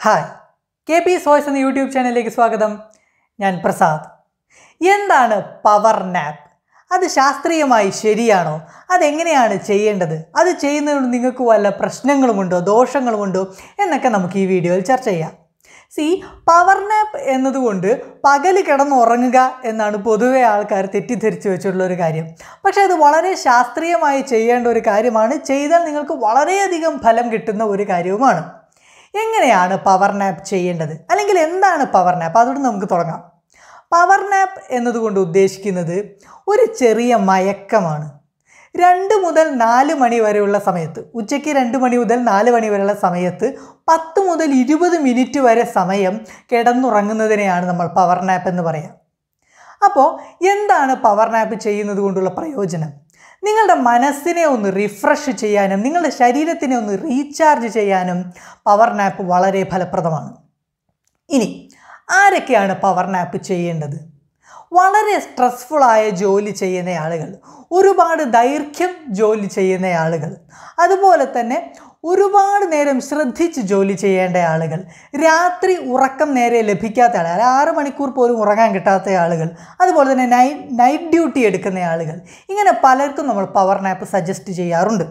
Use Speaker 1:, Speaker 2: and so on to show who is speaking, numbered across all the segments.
Speaker 1: hi K P സോയ്സ് എന്ന YouTube ചാനലിലേക്ക് സ്വാഗതം ഞാൻ പ്രസാദ് എന്താണ് പവർ നാപ്പ് അത് ശാസ്ത്രീയമായി ശരിയാണോ അതെങ്ങനെയാണ് ചെയ്യേണ്ടത് അത് ചെയ്യുന്നതുകൊണ്ട് നിങ്ങൾക്ക് വല്ല പ്രശ്നങ്ങളുമുണ്ടോ ദോഷങ്ങളുമുണ്ടോ എന്നൊക്കെ നമുക്ക് ഈ വീഡിയോയിൽ ചർച്ച ചെയ്യാം സി പവർ നാപ്പ് എന്നതുകൊണ്ട് പകൽ കിടന്നുറങ്ങുക എന്നാണ് പൊതുവെ ആൾക്കാർ തെറ്റിദ്ധരിച്ചു വെച്ചിട്ടുള്ള ഒരു കാര്യം പക്ഷേ അത് വളരെ ശാസ്ത്രീയമായി ചെയ്യേണ്ട ഒരു കാര്യമാണ് ചെയ്താൽ നിങ്ങൾക്ക് വളരെയധികം ഫലം കിട്ടുന്ന ഒരു കാര്യവുമാണ് എങ്ങനെയാണ് പവർ നാപ്പ് ചെയ്യേണ്ടത് അല്ലെങ്കിൽ എന്താണ് പവർ നാപ്പ് അതുകൊണ്ട് നമുക്ക് തുടങ്ങാം പവർ നാപ്പ് എന്നതുകൊണ്ട് ഉദ്ദേശിക്കുന്നത് ഒരു ചെറിയ മയക്കമാണ് രണ്ട് മുതൽ നാല് മണി വരെയുള്ള സമയത്ത് ഉച്ചയ്ക്ക് രണ്ട് മണി മുതൽ നാല് മണി വരെയുള്ള സമയത്ത് പത്ത് മുതൽ ഇരുപത് മിനിറ്റ് വരെ സമയം കിടന്നുറങ്ങുന്നതിനെയാണ് നമ്മൾ പവർ നാപ്പ് എന്ന് പറയാം അപ്പോൾ എന്താണ് പവർ നാപ്പ് ചെയ്യുന്നത് കൊണ്ടുള്ള പ്രയോജനം നിങ്ങളുടെ മനസ്സിനെ ഒന്ന് റിഫ്രഷ് ചെയ്യാനും നിങ്ങളുടെ ശരീരത്തിനെ ഒന്ന് റീചാർജ് ചെയ്യാനും പവർ നാപ്പ് വളരെ ഫലപ്രദമാണ് ഇനി ആരൊക്കെയാണ് പവർ നാപ്പ് ചെയ്യേണ്ടത് വളരെ സ്ട്രെസ്ഫുള്ളായ ജോലി ചെയ്യുന്ന ആളുകൾ ഒരുപാട് ദൈർഘ്യം ജോലി ചെയ്യുന്ന ആളുകൾ അതുപോലെ തന്നെ ഒരുപാട് നേരം ശ്രദ്ധിച്ച് ജോലി ചെയ്യേണ്ട ആളുകൾ രാത്രി ഉറക്കം നേരെ ലഭിക്കാത്ത ആളുകൾ ആറ് മണിക്കൂർ പോലും ഉറങ്ങാൻ കിട്ടാത്ത ആളുകൾ അതുപോലെ തന്നെ നൈറ്റ് നൈറ്റ് ഡ്യൂട്ടി എടുക്കുന്ന ആളുകൾ ഇങ്ങനെ പലർക്കും നമ്മൾ പവർ നാപ്പ് സജസ്റ്റ് ചെയ്യാറുണ്ട്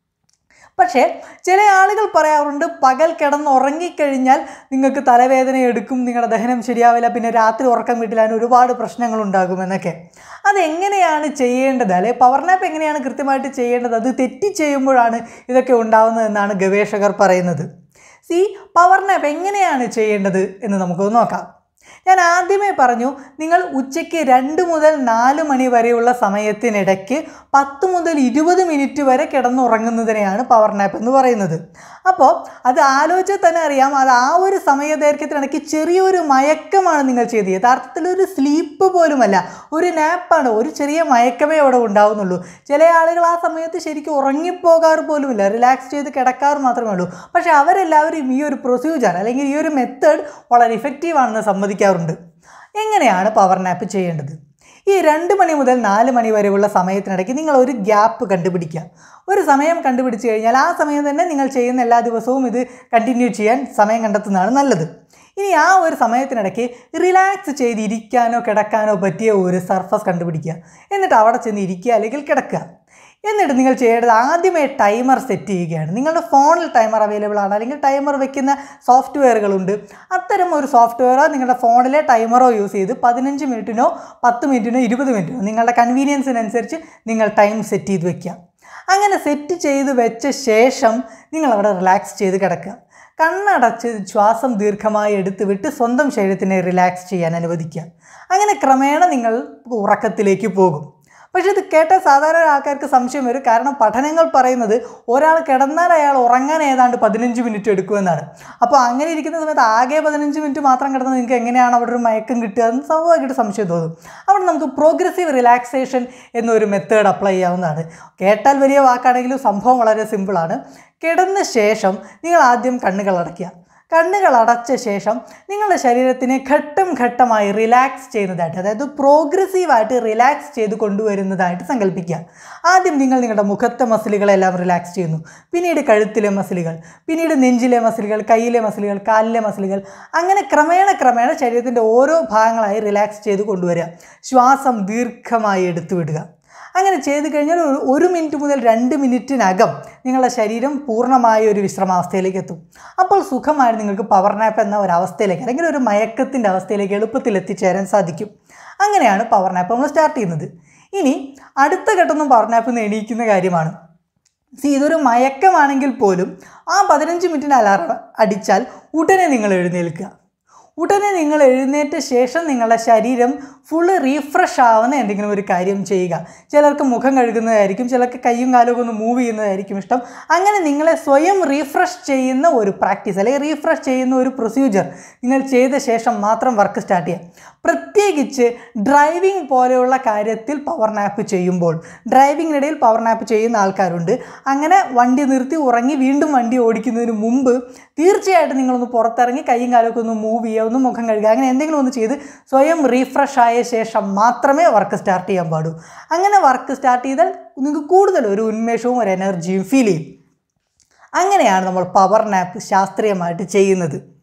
Speaker 1: പക്ഷേ ചില ആളുകൾ പറയാറുണ്ട് പകൽ കിടന്ന് ഉറങ്ങിക്കഴിഞ്ഞാൽ നിങ്ങൾക്ക് തലവേദന എടുക്കും നിങ്ങളുടെ ദഹനം ശരിയാവില്ല പിന്നെ രാത്രി ഉറക്കം കിട്ടില്ലാൻ ഒരുപാട് പ്രശ്നങ്ങൾ ഉണ്ടാകുമെന്നൊക്കെ അതെങ്ങനെയാണ് ചെയ്യേണ്ടത് അല്ലെ പവർ നാപ്പ് എങ്ങനെയാണ് കൃത്യമായിട്ട് ചെയ്യേണ്ടത് അത് തെറ്റി ചെയ്യുമ്പോഴാണ് ഇതൊക്കെ ഉണ്ടാകുന്നതെന്നാണ് ഗവേഷകർ പറയുന്നത് സി പവർ നാപ്പ് എങ്ങനെയാണ് ചെയ്യേണ്ടത് എന്ന് നമുക്ക് നോക്കാം ഞാൻ ആദ്യമേ പറഞ്ഞു നിങ്ങൾ ഉച്ചയ്ക്ക് രണ്ട് മുതൽ നാല് മണി വരെയുള്ള സമയത്തിനിടയ്ക്ക് പത്ത് മുതൽ ഇരുപത് മിനിറ്റ് വരെ കിടന്നുറങ്ങുന്നതിനെയാണ് പവർ നാപ്പ് എന്ന് പറയുന്നത് അപ്പോൾ അത് ആലോചിച്ചാൽ തന്നെ അറിയാം അത് ആ ഒരു സമയ ദൈർഘ്യത്തിനിടയ്ക്ക് ചെറിയൊരു മയക്കമാണ് നിങ്ങൾ ചെയ്തത് യഥാർത്ഥത്തിൽ ഒരു സ്ലീപ്പ് പോലുമല്ല ഒരു നാപ്പാണ് ഒരു ചെറിയ മയക്കമേ അവിടെ ഉണ്ടാവുന്നുള്ളൂ ചില ആളുകൾ ആ സമയത്ത് ശരിക്കും ഉറങ്ങിപ്പോകാറ് പോലുമില്ല റിലാക്സ് ചെയ്ത് കിടക്കാറ് മാത്രമേ ഉള്ളൂ പക്ഷേ അവരെല്ലാവരും ഈ ഒരു പ്രൊസീജിയർ അല്ലെങ്കിൽ ഈ ഒരു മെത്തേഡ് വളരെ ഇഫക്റ്റീവ് ആണെന്ന് സമ്മതിക്കാറുണ്ട് എങ്ങനെയാണ് പവർ നാപ്പ് ചെയ്യേണ്ടത് ഈ രണ്ട് മണി മുതൽ നാല് മണി വരെയുള്ള സമയത്തിനിടയ്ക്ക് നിങ്ങൾ ഒരു ഗ്യാപ്പ് കണ്ടുപിടിക്കുക ഒരു സമയം കണ്ടുപിടിച്ച് കഴിഞ്ഞാൽ ആ സമയം തന്നെ നിങ്ങൾ ചെയ്യുന്ന എല്ലാ ദിവസവും ഇത് കണ്ടിന്യൂ ചെയ്യാൻ സമയം കണ്ടെത്തുന്നതാണ് നല്ലത് ഇനി ആ ഒരു സമയത്തിനിടയ്ക്ക് റിലാക്സ് ചെയ്ത് ഇരിക്കാനോ കിടക്കാനോ പറ്റിയ ഒരു സർഫസ് കണ്ടുപിടിക്കുക എന്നിട്ട് അവിടെ ചെന്ന് ഇരിക്കുക അല്ലെങ്കിൽ കിടക്കുക എന്നിട്ട് നിങ്ങൾ ചെയ്യേണ്ടത് ആദ്യമേ ടൈമർ സെറ്റ് ചെയ്യുകയാണ് നിങ്ങളുടെ ഫോണിൽ ടൈമർ അവൈലബിൾ ആണ് അല്ലെങ്കിൽ ടൈമർ വെക്കുന്ന സോഫ്റ്റ്വെയറുകളുണ്ട് അത്തരം ഒരു സോഫ്റ്റ്വെയറോ നിങ്ങളുടെ ഫോണിലെ ടൈമറോ യൂസ് ചെയ്ത് പതിനഞ്ച് മിനിറ്റിനോ പത്ത് മിനിറ്റിനോ ഇരുപത് മിനിറ്റിനോ നിങ്ങളുടെ കൺവീനിയൻസിനനുസരിച്ച് നിങ്ങൾ ടൈം സെറ്റ് ചെയ്ത് വെക്കുക അങ്ങനെ സെറ്റ് ചെയ്ത് വെച്ച ശേഷം നിങ്ങൾ അവിടെ റിലാക്സ് ചെയ്ത് കിടക്കുക കണ്ണടച്ച് ശ്വാസം ദീർഘമായി എടുത്ത് വിട്ട് സ്വന്തം ശരീരത്തിനെ റിലാക്സ് ചെയ്യാൻ അനുവദിക്കുക അങ്ങനെ ക്രമേണ നിങ്ങൾ ഉറക്കത്തിലേക്ക് പോകും പക്ഷേ ഇത് കേട്ട സാധാരണ ആൾക്കാർക്ക് സംശയം വരും കാരണം പഠനങ്ങൾ പറയുന്നത് ഒരാൾ കിടന്നാൽ അയാൾ ഉറങ്ങാൻ ഏതാണ്ട് പതിനഞ്ച് മിനിറ്റ് എടുക്കുമെന്നാണ് അപ്പോൾ അങ്ങനെ ഇരിക്കുന്ന സമയത്ത് ആകെ പതിനഞ്ച് മിനിറ്റ് മാത്രം കിടന്ന് നിങ്ങൾക്ക് എങ്ങനെയാണ് അവിടെ ഒരു മയക്കം കിട്ടുക എന്ന് സ്വാഭാവികമായിട്ട് സംശയം തോന്നും അവിടെ നമുക്ക് പ്രോഗ്രസീവ് റിലാക്സേഷൻ എന്നൊരു മെത്തേഡ് അപ്ലൈ ചെയ്യാവുന്നതാണ് കേട്ടാൽ വലിയ വാക്കാണെങ്കിലും സംഭവം വളരെ സിമ്പിളാണ് കിടന്ന ശേഷം നിങ്ങൾ ആദ്യം കണ്ണുകൾ അടയ്ക്കുക കണ്ണുകൾ അടച്ച ശേഷം നിങ്ങളുടെ ശരീരത്തിനെ ഘട്ടം ഘട്ടമായി റിലാക്സ് ചെയ്യുന്നതായിട്ട് അതായത് പ്രോഗ്രസീവായിട്ട് റിലാക്സ് ചെയ്ത് കൊണ്ടുവരുന്നതായിട്ട് സങ്കല്പിക്കുക ആദ്യം നിങ്ങൾ നിങ്ങളുടെ മുഖത്തെ മസിലുകളെല്ലാം റിലാക്സ് ചെയ്യുന്നു പിന്നീട് കഴുത്തിലെ മസിലുകൾ പിന്നീട് നെഞ്ചിലെ മസിലുകൾ കയ്യിലെ മസിലുകൾ കാലിലെ മസിലുകൾ അങ്ങനെ ക്രമേണ ക്രമേണ ശരീരത്തിൻ്റെ ഓരോ ഭാഗങ്ങളായി റിലാക്സ് ചെയ്ത് കൊണ്ടുവരിക ശ്വാസം ദീർഘമായി എടുത്തു വിടുക അങ്ങനെ ചെയ്തു കഴിഞ്ഞാൽ ഒരു ഒരു മിനിറ്റ് മുതൽ രണ്ട് മിനിറ്റിനകം നിങ്ങളുടെ ശരീരം പൂർണ്ണമായ ഒരു വിശ്രമാവസ്ഥയിലേക്ക് എത്തും അപ്പോൾ സുഖമായി നിങ്ങൾക്ക് പവർ നാപ്പ് എന്ന ഒരു അവസ്ഥയിലേക്ക് അല്ലെങ്കിൽ ഒരു മയക്കത്തിൻ്റെ അവസ്ഥയിലേക്ക് എളുപ്പത്തിൽ എത്തിച്ചേരാൻ സാധിക്കും അങ്ങനെയാണ് പവർ നാപ്പ് നമ്മൾ സ്റ്റാർട്ട് ചെയ്യുന്നത് ഇനി അടുത്ത ഘട്ടമൊന്നും പവർ നാപ്പ് നിന്ന് എണീക്കുന്ന കാര്യമാണ് സി ഇതൊരു മയക്കമാണെങ്കിൽ പോലും ആ പതിനഞ്ച് മിനിറ്റിന് അലാറം അടിച്ചാൽ ഉടനെ നിങ്ങൾ എഴുന്നേൽക്കുക ഉടനെ നിങ്ങൾ എഴുന്നേറ്റ ശേഷം നിങ്ങളുടെ ശരീരം ഫുള്ള് റീഫ്രഷ് ആവുന്ന എന്തെങ്കിലും ഒരു കാര്യം ചെയ്യുക ചിലർക്ക് മുഖം കഴുകുന്നതായിരിക്കും ചിലർക്ക് കൈയും കാലും ഒന്ന് മൂവ് ചെയ്യുന്നതായിരിക്കും ഇഷ്ടം അങ്ങനെ നിങ്ങളെ സ്വയം റീഫ്രഷ് ചെയ്യുന്ന ഒരു പ്രാക്ടീസ് അല്ലെങ്കിൽ റീഫ്രഷ് ചെയ്യുന്ന ഒരു പ്രൊസീജിയർ നിങ്ങൾ ചെയ്ത ശേഷം മാത്രം വർക്ക് സ്റ്റാർട്ട് ചെയ്യാം പ്രത്യേകിച്ച് ഡ്രൈവിംഗ് പോലെയുള്ള കാര്യത്തിൽ പവർ നാപ്പ് ചെയ്യുമ്പോൾ ഡ്രൈവിങ്ങിനിടയിൽ പവർ നാപ്പ് ചെയ്യുന്ന ആൾക്കാരുണ്ട് അങ്ങനെ വണ്ടി നിർത്തി ഉറങ്ങി വീണ്ടും വണ്ടി ഓടിക്കുന്നതിന് മുമ്പ് തീർച്ചയായിട്ടും നിങ്ങളൊന്ന് പുറത്തിറങ്ങി കൈയും കാലമൊക്കെ ഒന്ന് മൂവ് ചെയ്യുക ഒന്ന് മുഖം കഴുകുക അങ്ങനെ എന്തെങ്കിലും ഒന്ന് ചെയ്ത് സ്വയം റീഫ്രഷ് ആയ ശേഷം മാത്രമേ വർക്ക് സ്റ്റാർട്ട് ചെയ്യാൻ പാടൂ അങ്ങനെ വർക്ക് സ്റ്റാർട്ട് ചെയ്താൽ നിങ്ങൾക്ക് കൂടുതൽ ഒരു ഉന്മേഷവും ഒരു എനർജിയും ഫീൽ ചെയ്യും അങ്ങനെയാണ് നമ്മൾ പവർ നാപ്പ് ശാസ്ത്രീയമായിട്ട് ചെയ്യുന്നത്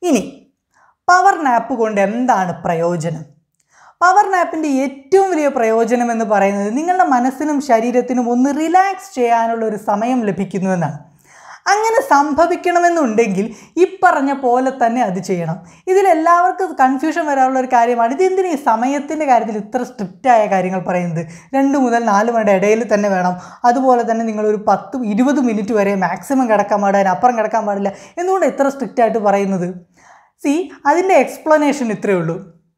Speaker 1: ഇനി പവർ നാപ്പ് കൊണ്ട് എന്താണ് പ്രയോജനം പവർ നാപ്പിൻ്റെ ഏറ്റവും വലിയ പ്രയോജനം എന്ന് പറയുന്നത് നിങ്ങളുടെ മനസ്സിനും ശരീരത്തിനും ഒന്ന് റിലാക്സ് ചെയ്യാനുള്ള ഒരു സമയം ലഭിക്കുന്നു എന്നാണ് അങ്ങനെ സംഭവിക്കണമെന്നുണ്ടെങ്കിൽ ഈ പറഞ്ഞ പോലെ തന്നെ അത് ചെയ്യണം ഇതിലെല്ലാവർക്കും കൺഫ്യൂഷൻ വരാനുള്ള ഒരു കാര്യമാണ് ഇതെന്തിന് ഈ സമയത്തിൻ്റെ കാര്യത്തിൽ ഇത്ര സ്ട്രിക്റ്റ് ആയ കാര്യങ്ങൾ പറയുന്നത് രണ്ട് മുതൽ നാല് മണിയുടെ ഇടയിൽ തന്നെ വേണം അതുപോലെ തന്നെ നിങ്ങളൊരു പത്ത് ഇരുപത് മിനിറ്റ് വരെ മാക്സിമം കിടക്കാൻ പാടില്ല അതിനപ്പുറം കിടക്കാൻ പാടില്ല എന്തുകൊണ്ട് ഇത്ര സ്ട്രിക്റ്റ് ആയിട്ട് പറയുന്നത് സി അതിൻ്റെ എക്സ്പ്ലനേഷൻ ഇത്രയേ ഉള്ളൂ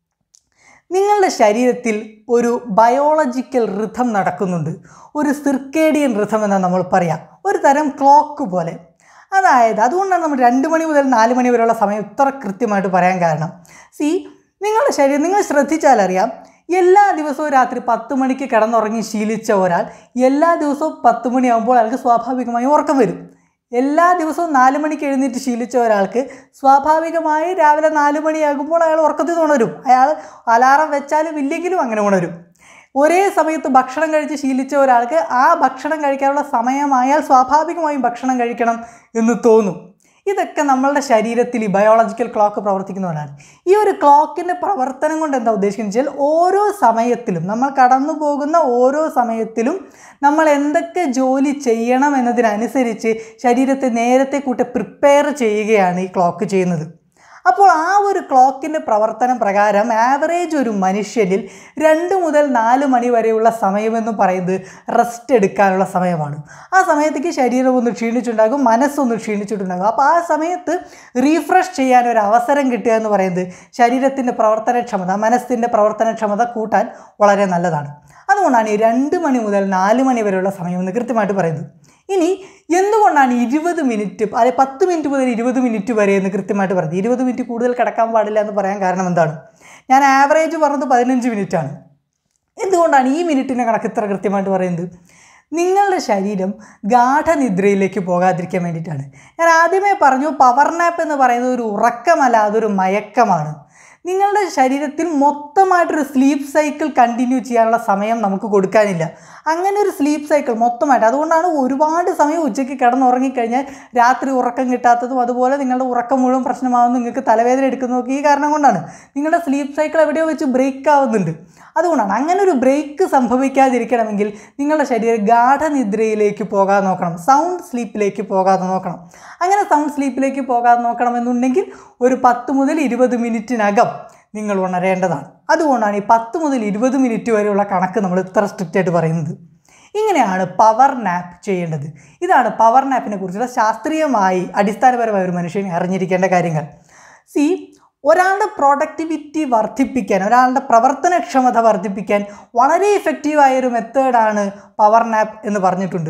Speaker 1: നിങ്ങളുടെ ശരീരത്തിൽ ഒരു ബയോളജിക്കൽ റിഥം നടക്കുന്നുണ്ട് ഒരു സിർക്കേഡിയൻ റിഥം എന്നാണ് നമ്മൾ പറയാം ഒരു തരം ക്ലോക്ക് പോലെ അതായത് അതുകൊണ്ടാണ് നമ്മൾ രണ്ട് മണി മുതൽ നാല് മണി വരെയുള്ള സമയം ഇത്ര കൃത്യമായിട്ട് പറയാൻ കാരണം സി നിങ്ങളുടെ ശരീരം നിങ്ങൾ ശ്രദ്ധിച്ചാലറിയാം എല്ലാ ദിവസവും രാത്രി പത്ത് മണിക്ക് കിടന്നുറങ്ങി ശീലിച്ച ഒരാൾ എല്ലാ ദിവസവും പത്ത് മണിയാകുമ്പോൾ അയാൾക്ക് സ്വാഭാവികമായും ഉറക്കം വരും എല്ലാ ദിവസവും നാല് മണിക്ക് എഴുന്നേറ്റ് ശീലിച്ച ഒരാൾക്ക് സ്വാഭാവികമായി രാവിലെ നാല് മണിയാകുമ്പോൾ അയാൾ ഉറക്കത്തിൽ ഉണരും അയാൾ അലാറം വെച്ചാലും ഇല്ലെങ്കിലും അങ്ങനെ ഉണരും ഒരേ സമയത്ത് ഭക്ഷണം കഴിച്ച് ശീലിച്ച ഒരാൾക്ക് ആ ഭക്ഷണം കഴിക്കാനുള്ള സമയമായാൽ സ്വാഭാവികമായും ഭക്ഷണം കഴിക്കണം എന്ന് തോന്നും ഇതൊക്കെ നമ്മളുടെ ശരീരത്തിൽ ഈ ബയോളജിക്കൽ ക്ലോക്ക് പ്രവർത്തിക്കുന്നവരാണ് ഈ ഒരു ക്ലോക്കിൻ്റെ പ്രവർത്തനം കൊണ്ട് എന്താ ഉദ്ദേശിക്കുന്നത് വെച്ചാൽ ഓരോ സമയത്തിലും നമ്മൾ കടന്നു പോകുന്ന ഓരോ സമയത്തിലും നമ്മൾ എന്തൊക്കെ ജോലി ചെയ്യണം എന്നതിനനുസരിച്ച് ശരീരത്തെ നേരത്തെ കൂട്ടി പ്രിപ്പയർ ചെയ്യുകയാണ് ഈ ക്ലോക്ക് ചെയ്യുന്നത് അപ്പോൾ ആ ഒരു ക്ലോക്കിൻ്റെ പ്രവർത്തനം പ്രകാരം ആവറേജ് ഒരു മനുഷ്യനിൽ രണ്ട് മുതൽ നാല് മണി വരെയുള്ള സമയമെന്ന് പറയുന്നത് റെസ്റ്റ് എടുക്കാനുള്ള സമയമാണ് ആ സമയത്തേക്ക് ശരീരം ഒന്ന് ക്ഷീണിച്ചിട്ടുണ്ടാകും മനസ്സൊന്ന് ക്ഷീണിച്ചിട്ടുണ്ടാകും അപ്പോൾ ആ സമയത്ത് റീഫ്രഷ് ചെയ്യാൻ ഒരു അവസരം കിട്ടുക എന്ന് പറയുന്നത് ശരീരത്തിൻ്റെ പ്രവർത്തനക്ഷമത മനസ്സിൻ്റെ പ്രവർത്തനക്ഷമത കൂട്ടാൻ വളരെ നല്ലതാണ് അതുകൊണ്ടാണ് ഈ രണ്ട് മണി മുതൽ നാല് മണി വരെയുള്ള സമയം എന്ന് കൃത്യമായിട്ട് പറയുന്നത് ഇനി എന്തുകൊണ്ടാണ് ഇരുപത് മിനിറ്റ് അല്ലെ പത്ത് മിനിറ്റ് മുതൽ ഇരുപത് മിനിറ്റ് വരെ എന്ന് കൃത്യമായിട്ട് പറയുന്നത് ഇരുപത് മിനിറ്റ് കൂടുതൽ കിടക്കാൻ പാടില്ല എന്ന് പറയാൻ കാരണം എന്താണ് ഞാൻ ആവറേജ് പറഞ്ഞത് പതിനഞ്ച് മിനിറ്റാണ് എന്തുകൊണ്ടാണ് ഈ മിനിറ്റിൻ്റെ കണക്ക് ഇത്ര കൃത്യമായിട്ട് പറയുന്നത് നിങ്ങളുടെ ശരീരം ഗാഠനിദ്രയിലേക്ക് പോകാതിരിക്കാൻ വേണ്ടിയിട്ടാണ് ഞാൻ ആദ്യമേ പറഞ്ഞു പവർ നാപ്പ് എന്ന് പറയുന്നത് ഒരു ഉറക്കമല്ല അതൊരു മയക്കമാണ് നിങ്ങളുടെ ശരീരത്തിൽ മൊത്തമായിട്ടൊരു സ്ലീപ്പ് സൈക്കിൾ കണ്ടിന്യൂ ചെയ്യാനുള്ള സമയം നമുക്ക് കൊടുക്കാനില്ല അങ്ങനെ ഒരു സ്ലീപ്പ് സൈക്കിൾ മൊത്തമായിട്ട് അതുകൊണ്ടാണ് ഒരുപാട് സമയം ഉച്ചയ്ക്ക് കിടന്നുറങ്ങിക്കഴിഞ്ഞാൽ രാത്രി ഉറക്കം കിട്ടാത്തതും അതുപോലെ നിങ്ങളുടെ ഉറക്കം മുഴുവൻ പ്രശ്നമാകുന്നു നിങ്ങൾക്ക് തലവേദന എടുക്കുന്നതൊക്കെ ഈ കാരണം കൊണ്ടാണ് നിങ്ങളുടെ സ്ലീപ്പ് സൈക്കിൾ എവിടെയോ വെച്ച് ബ്രേക്ക് ആവുന്നുണ്ട് അതുകൊണ്ടാണ് അങ്ങനെ ഒരു ബ്രേക്ക് സംഭവിക്കാതിരിക്കണമെങ്കിൽ നിങ്ങളുടെ ശരീരം ഗാഠനിദ്രയിലേക്ക് പോകാതെ നോക്കണം സൗണ്ട് സ്ലീപ്പിലേക്ക് പോകാതെ നോക്കണം അങ്ങനെ സൗണ്ട് സ്ലീപ്പിലേക്ക് പോകാതെ നോക്കണമെന്നുണ്ടെങ്കിൽ ഒരു പത്ത് മുതൽ ഇരുപത് മിനിറ്റിനകം നിങ്ങൾ ഉണരേണ്ടതാണ് അതുകൊണ്ടാണ് ഈ പത്ത് മുതൽ ഇരുപത് മിനിറ്റ് വരെയുള്ള കണക്ക് നമ്മൾ ഇത്ര സ്ട്രിക്റ്റ് ആയിട്ട് പറയുന്നത് ഇങ്ങനെയാണ് പവർ നാപ്പ് ചെയ്യേണ്ടത് ഇതാണ് പവർ നാപ്പിനെ കുറിച്ചുള്ള ശാസ്ത്രീയമായി അടിസ്ഥാനപരമായ ഒരു മനുഷ്യൻ അറിഞ്ഞിരിക്കേണ്ട കാര്യങ്ങൾ സി ഒരാളുടെ പ്രൊഡക്ടിവിറ്റി വർദ്ധിപ്പിക്കാൻ ഒരാളുടെ പ്രവർത്തനക്ഷമത വർദ്ധിപ്പിക്കാൻ വളരെ ഇഫക്റ്റീവായ ഒരു മെത്തേഡാണ് പവർ നാപ്പ് എന്ന് പറഞ്ഞിട്ടുണ്ട്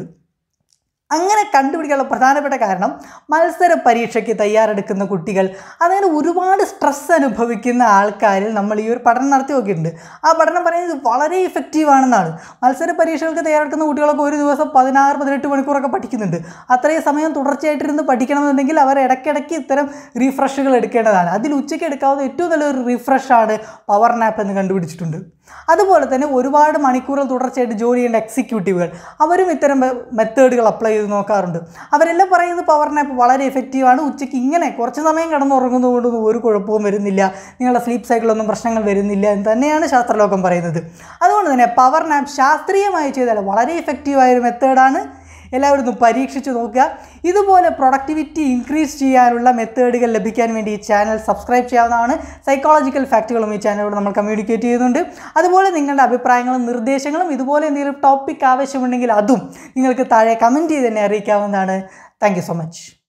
Speaker 1: അങ്ങനെ കണ്ടുപിടിക്കാനുള്ള പ്രധാനപ്പെട്ട കാരണം മത്സര പരീക്ഷയ്ക്ക് തയ്യാറെടുക്കുന്ന കുട്ടികൾ അങ്ങനെ ഒരുപാട് സ്ട്രെസ് അനുഭവിക്കുന്ന ആൾക്കാരിൽ നമ്മൾ ഈ ഒരു പഠനം നടത്തി നോക്കിയിട്ടുണ്ട് ആ പഠനം പറയുന്നത് വളരെ ഇഫക്റ്റീവ് ആണെന്നാണ് മത്സര പരീക്ഷകൾക്ക് തയ്യാറെടുക്കുന്ന കുട്ടികളൊക്കെ ഒരു ദിവസം പതിനാറ് പതിനെട്ട് മണിക്കൂറൊക്കെ പഠിക്കുന്നുണ്ട് അത്രയും സമയം തുടർച്ചയായിട്ടിരുന്ന് പഠിക്കണമെന്നുണ്ടെങ്കിൽ അവർ ഇടയ്ക്കിടയ്ക്ക് ഇത്തരം റീഫ്രഷുകൾ എടുക്കേണ്ടതാണ് അതിൽ ഉച്ചയ്ക്ക് എടുക്കാവുന്ന ഏറ്റവും നല്ലൊരു റീഫ്രഷാണ് പവർ നാപ്പ് എന്ന് കണ്ടുപിടിച്ചിട്ടുണ്ട് അതുപോലെ തന്നെ ഒരുപാട് മണിക്കൂറുകൾ തുടർച്ചയായിട്ട് ജോലി ചെയ്യേണ്ട എക്സിക്യൂട്ടീവുകൾ അവരും ഇത്തരം മെത്തേഡുകൾ അപ്ലൈ ചെയ്ത് നോക്കാറുണ്ട് അവരെല്ലാം പറയുന്നത് പവർ നാപ്പ് വളരെ എഫക്റ്റീവാണ് ഉച്ചയ്ക്ക് ഇങ്ങനെ കുറച്ച് സമയം കിടന്നുറങ്ങുന്നത് കൊണ്ടൊന്നും ഒരു കുഴപ്പവും വരുന്നില്ല നിങ്ങളുടെ സ്ലീപ്പ് സൈക്കിളൊന്നും പ്രശ്നങ്ങൾ വരുന്നില്ല എന്ന് തന്നെയാണ് ശാസ്ത്രലോകം പറയുന്നത് അതുകൊണ്ട് തന്നെ പവർ നാപ്പ് ശാസ്ത്രീയമായി ചെയ്താൽ വളരെ എഫക്റ്റീവായ ഒരു മെത്തേഡാണ് എല്ലാവരും ഒന്ന് പരീക്ഷിച്ച് നോക്കുക ഇതുപോലെ പ്രൊഡക്ടിവിറ്റി ഇൻക്രീസ് ചെയ്യാനുള്ള മെത്തേഡുകൾ ലഭിക്കാൻ വേണ്ടി ഈ ചാനൽ സബ്സ്ക്രൈബ് ചെയ്യാവുന്നതാണ് സൈക്കോളജിക്കൽ ഫാക്റ്റുകളും ഈ ചാനലിലൂടെ നമ്മൾ കമ്മ്യൂണിക്കേറ്റ് ചെയ്യുന്നുണ്ട് അതുപോലെ നിങ്ങളുടെ അഭിപ്രായങ്ങളും നിർദ്ദേശങ്ങളും ഇതുപോലെ എന്തെങ്കിലും ടോപ്പിക് ആവശ്യമുണ്ടെങ്കിൽ അതും നിങ്ങൾക്ക് താഴെ കമൻറ്റ് ചെയ്ത് തന്നെ അറിയിക്കാവുന്നതാണ് താങ്ക് സോ മച്ച്